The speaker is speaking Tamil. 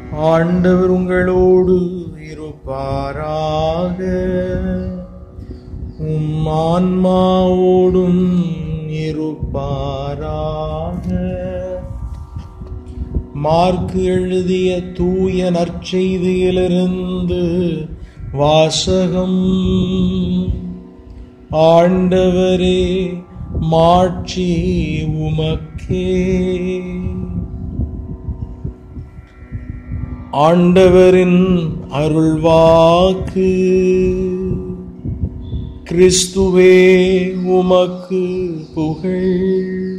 ஆண்டவர் உங்களோடு இருப்பாராக உம் ஆன்மாவோடும் இருப்பாராக மார்க்கு எழுதிய தூய நற்செய்தியிலிருந்து வாசகம் ஆண்டவரே மாட்சி உமக்கே ஆண்டவரின் அருள்வாக்கு கிறிஸ்துவே உமக்கு புகழ்